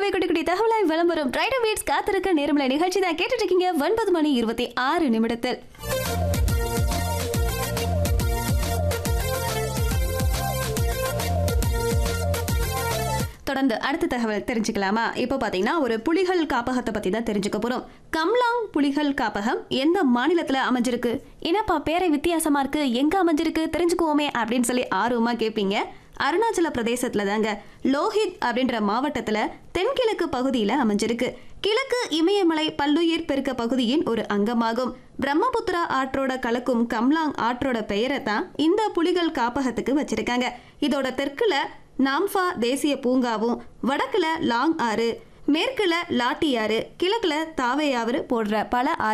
கூடவே குட்டி குட்டி தகவலாய் விளம்பரம் ரைடர் வீட்ஸ் காத்திருக்க நேரமில்லை நிகழ்ச்சி தான் கேட்டுட்டு இருக்கீங்க ஒன்பது மணி இருபத்தி ஆறு நிமிடத்தில் தொடர்ந்து அடுத்த தகவல் தெரிஞ்சுக்கலாமா இப்போ பார்த்தீங்கன்னா ஒரு புலிகள் காப்பகத்தை பற்றி தான் தெரிஞ்சுக்க போகிறோம் கம்லாங் புலிகள் காப்பகம் எந்த மாநிலத்தில் அமைஞ்சிருக்கு என்னப்பா பேரை வித்தியாசமா இருக்கு எங்கே அமைஞ்சிருக்கு தெரிஞ்சுக்குவோமே அப்படின்னு சொல்லி ஆர்வமாக கேட்பீங்க அருணாச்சல பிரதேசத்துல தாங்க லோஹித் அப்படின்ற மாவட்டத்துல தென்கிழக்கு பகுதியில அமைஞ்சிருக்கு கிழக்கு இமயமலை பல்லுயிர் பெருக்க பகுதியின் ஒரு அங்கமாகும் பிரம்மபுத்திரா ஆற்றோட கலக்கும் கம்லாங் ஆற்றோட பெயரை தான் இந்த புலிகள் காப்பகத்துக்கு வச்சிருக்காங்க இதோட தெற்குல நாம்ஃபா தேசிய பூங்காவும் வடக்குல லாங் ஆறு மேற்குல லாட்டி ஆறு கிழக்குல தாவையாறு போன்ற பல ஆறு